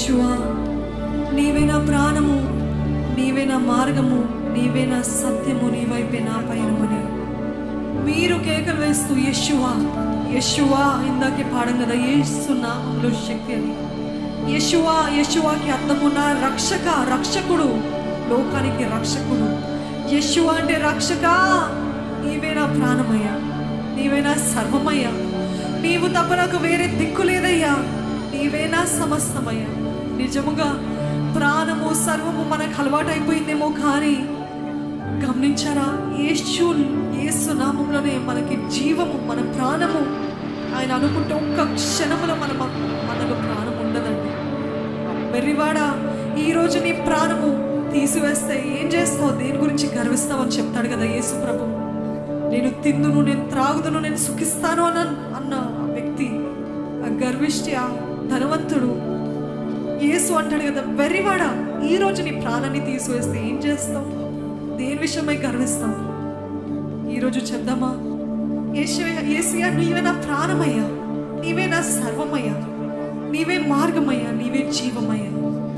యేషువా నీవే నా ప్రాణము నీవే నా మార్గము నీవే నా సత్యము నీవైపే నా పయనమని మీరు కేకలు వేస్తూ యశువా యశువా ఇందాకే పాడం కదా ఏస్తున్నాములో శక్తి అని యశువా యశువాకి అర్థము నా రక్షక రక్షకుడు లోకానికి రక్షకుడు యశువా అంటే రక్షక నీవే నా ప్రాణమయ్యా నీవే నా సర్వమయ్యా నీవు తప్ప నాకు వేరే దిక్కు లేదయ్యా నీవే నా సమస్తమయ్యా నిజముగా ప్రాణము సర్వము మనకు అలవాటైపోయిందేమో కానీ గమనించారా యేసు యేసు నామంలోనే మనకి జీవము మన ప్రాణము ఆయన అనుకుంటే ఒక్క క్షణములో మన మనలో ప్రాణం ఉండదండి వెర్రివాడా ఈరోజు నీ ప్రాణము తీసివేస్తే ఏం చేస్తావు దేని గురించి గర్విస్తావు అని చెప్తాడు కదా యేసు ప్రభు నేను తిందును నేను త్రాగుదును నేను సుఖిస్తాను అన్న అన్న ఆ వ్యక్తి ఆ గర్విష్టి ఆ ధనవంతుడు యేసు అంటాడు కదా వెర్రివాడా ఈ రోజు నీ ప్రాణాన్ని తీసివేస్తే ఏం చేస్తావు దేని విషయమై గర్విస్తాం ఈరోజు చెప్దామా ఏసయ్య ఏసయ్య నీవే నా ప్రాణమయ్యా నీవే నా సర్వమయ్యా నీవే మార్గమయ్యా నీవే జీవమయ్యా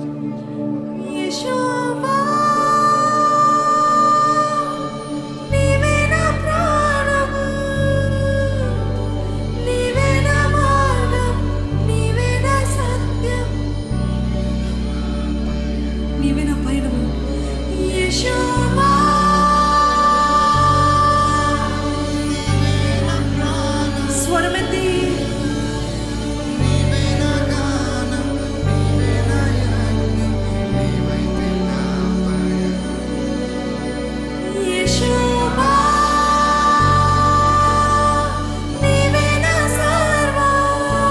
యేషోవా, నీవే నా ప్రాణము, నీవే నా మార్గం, నీవే నా సత్యం, నీవే నా పయనము యేషోవా స్వరమెత్తి యేషోవా నీవే నా సర్వం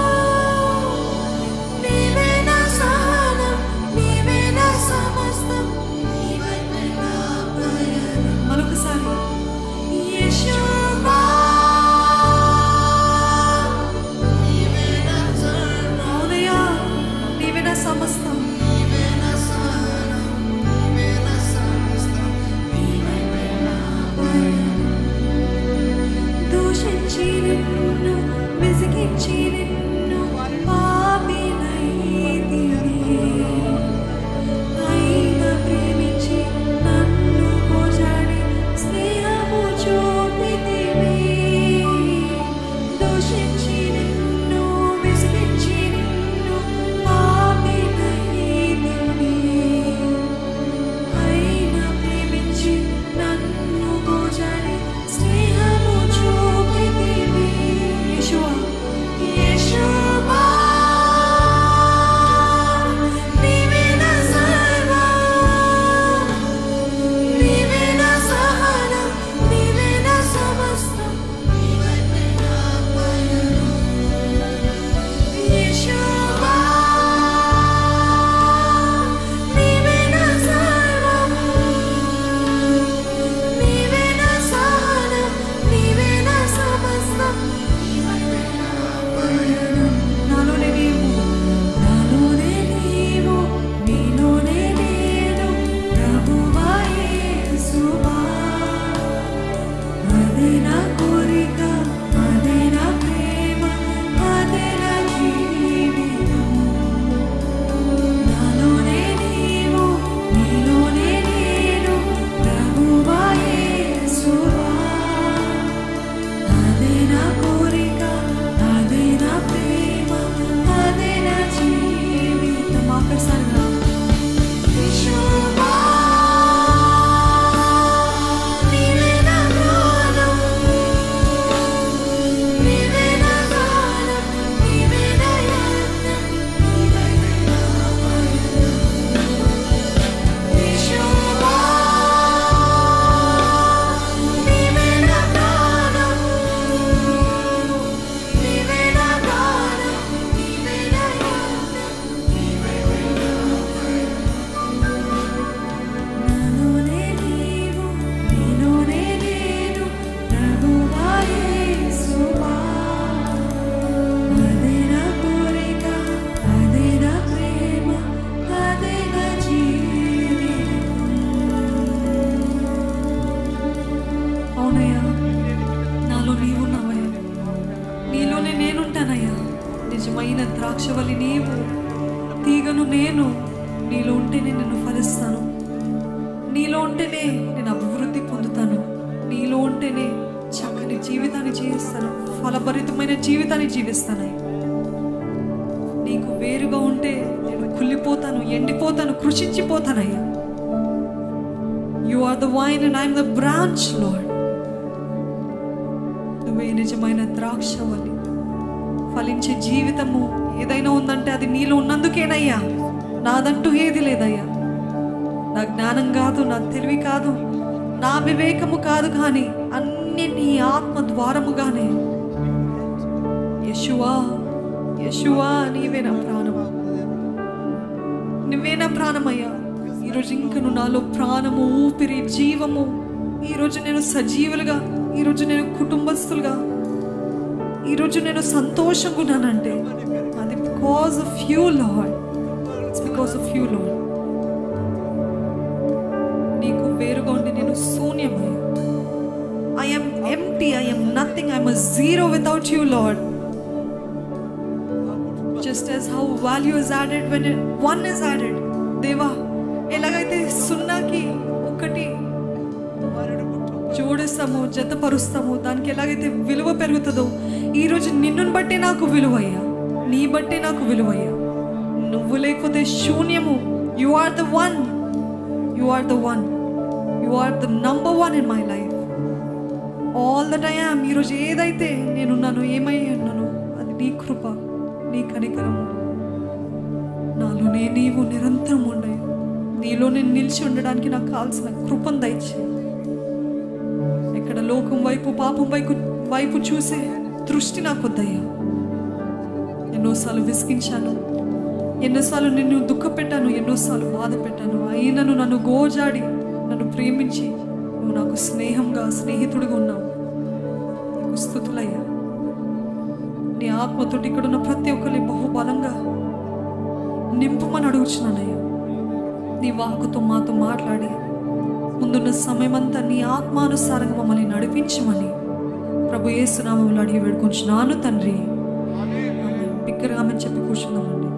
నీవే నా సహనం నీవే నా సమస్తం నీవే నా పయనం మరొకసారి యేషోవా అవునయ్యా నీవే నా సమస్తం దూషించి నిన్ను విసిగించి నిన్ను పాపినైతివి. అయినా ప్రేమించి నన్ను పోజాడి స్నేహము చూపితివి. దూషించి నిన్ను విసిగించి నిన్ను పాపినైతివి. అయినా ప్రేమించి నన్ను పోజాడి స్నేహము చూపితివి. యేషువా, యేషువా, నీవే నా సర్వం, నీవే నా సహనం, నీవే నా సమస్తం, నీవే నా పయనం. యేషువా, నీవే నా సర్వం, నీవే నా సహనం, నీవే నా సమస్తం, నీవే నా పయనం. నాలోనే నీవు, నాలోనే నీవు, నీలోనే నేను, ప్రభువా యేసువా. అదే నా కోరిక, అదే నా ప్రేమ, అదే నా జీవితం. నాలోనే నీవు, నీలోనే నేను, ప్రభువా యేసువా. అదే నా కోరిక, అదే నా ప్రేమ, అదే నా జీవితం. ఆఖరిసారిగా. యేషువా, నీవే నా ప్రాణం, నీవే నా గానం, నీవే నా యజ్ఞం, నీవే నా పయనం. యేషువా, నీవే నా ప్రాణం, నీవే నా గానం, నీవే నా యజ్ఞం, నీవే నా నాలోనే నీవు నీలోనే నేను ప్రభువా యేసువా అదే నా కోరిక అదే నా ప్రేమ అదే నా జీవితం అవునయ్యా నాలో నీవున్నావయ్యా నీలోనే నేనుంటానయ్యా నిజమైన ద్రాక్షవల్లి నీవు తీగను నేను నీలో ఉంటేనే నేను ఫలిస్తాను నీలో ఉంటేనే నేను అభివృద్ధి పొందుతాను నీలో ఉంటేనే చక్కని జీవితాన్ని జీవిస్తాను ఫలభరితమైన జీవితాన్ని జీవిస్తాను నీకు వేరుగా ఉంటే నేను కుళ్ళిపోతాను ఎండిపోతాను కృషించిపోతానయ్యా you are the vine and I'm the branch lord నువ్వే నిజమైన ద్రాక్షవల్లి ఫలించే జీవితము ఏదైనా ఉందంటే అది నీలో ఉన్నందుకేనయ్యా నాదంటూ ఏది లేదయ్యా నా జ్ఞానం కాదు నా తెలివి కాదు నా వివేకము కాదు కానీ అన్ని నీ ఆత్మ ద్వారముగానే యశువా యశువా నీవే నా ప్రాణం నువ్వే నా ప్రాణమయ్యా ఈరోజు ఇంక నువ్వు నాలో ప్రాణము ఊపిరి జీవము ఈరోజు నేను సజీవులుగా ఈరోజు నేను కుటుంబస్తులుగా ఈరోజు నేను సంతోషంగా ఉన్నానంటే అది because of you lord it's because of you lord నీకు వేరుగా ఉండి నేను శూన్యమయ్యా I'm empty I'm nothing I'm zero without you lord just as how value is added when one is added దేవా ఎలాగైతే సున్నాకి ఒకటి జోడిస్తాము జతపరుస్తాము దానికి ఎలాగైతే విలువ పెరుగుతుందో ఈరోజు నిన్నుని బట్టే నాకు విలువయ్యా నీ బట్టే నాకు విలువయ్యా నువ్వు లేకపోతే శూన్యము you are the one you are the one you are the number one in my life all that I am ఈరోజు ఏదైతే నేనున్నాను ఏమై ఉన్నాను అది నీ కృప నీ కనికరము నాలోనే నీవు నిరంతరం ఉండే నీలో నేను నిలిచి ఉండడానికి నాకు కావాల్సిన కృపను దయచే ఎక్కడ లోకం వైపు పాపం వైపు వైపు చూసే దృష్టి నాకు వద్దయ్యా ఎన్నోసార్లు విసిగించాను ఎన్నోసార్లు నిన్ను దుఃఖపెట్టాను ఎన్నోసార్లు బాధ పెట్టాను అయినను నన్ను గోజాడి నన్ను ప్రేమించి నువ్వు నాకు స్నేహంగా స్నేహితుడిగా ఉన్నావు నీకు స్థుతులయ్యా నీ ఆత్మతోటి ఇక్కడ ఉన్న ప్రతి ఒక్కరిని బహుబలంగా నింపమని అడుగుచున్నానయ్యా నీ వాకుతో మాతో మాట్లాడి ముందున్న సమయమంతా నీ ఆత్మానుసారంగా మమ్మల్ని నడిపించమని ప్రభు యేసునామంలో అడిగి వేడుకొంచున్నాను తండ్రి ఆమేన్. బిగ్గరగా ఆమెను చెప్పి కూర్చున్నామండి